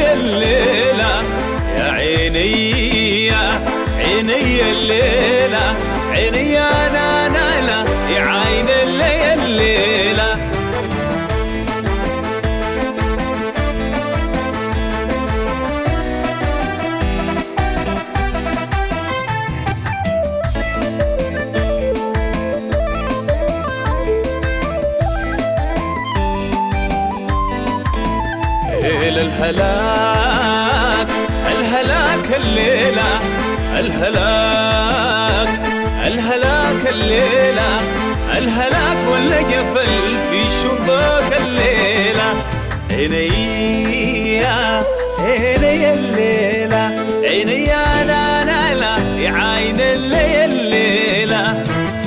عيني الليلة يا عيني يا عيني الليلة عيني أنا نالا يا عين الليلة ليلة الهلاك الهلاك الليلة الهلاك الهلاك الليلة الهلاك ولا قفل في شباك الليلة عيني عيني الليلة عيني لا لا لا يا عين الليلة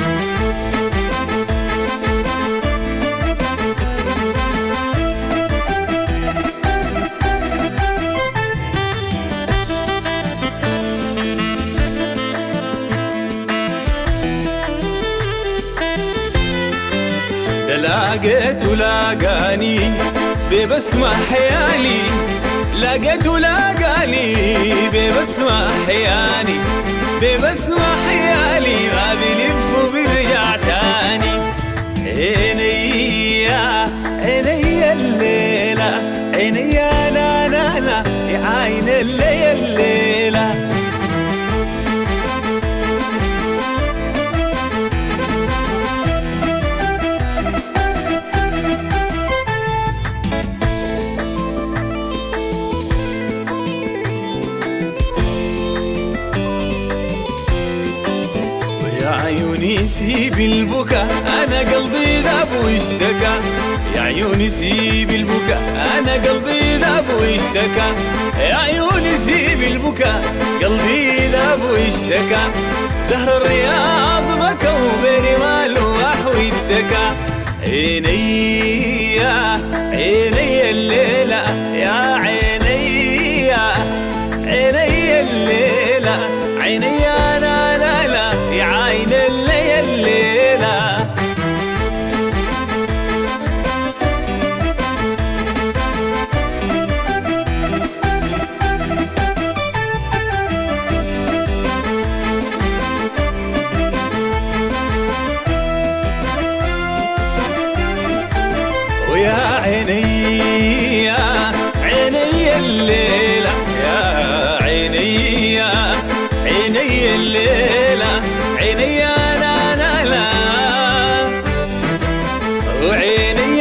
لقيت ولاقاني ببسمة حيالي لقيت ولاقاني ببسمة حيالي ببسمة حيالي ما بلف وبرجع تاني عيني يا عيني الليلة عيني يا لا لا لا يا عين الليلة يا عيوني سيب البكا انا قلبي ذاب واشتكى يا عيوني سيب البكا انا قلبي ذاب واشتكى يا عيوني سيب البكا قلبي ذاب واشتكى زهر الرياض بكى وبين مالوح واتكى عيني يا عيني الليلة يا عيني يا عيني الليلة عيني يا لا لا لا يا عين الليلة ويا عيني يا عيني الليلة يا عيني يا عيني الليلة عيني يا لا لا لا وعيني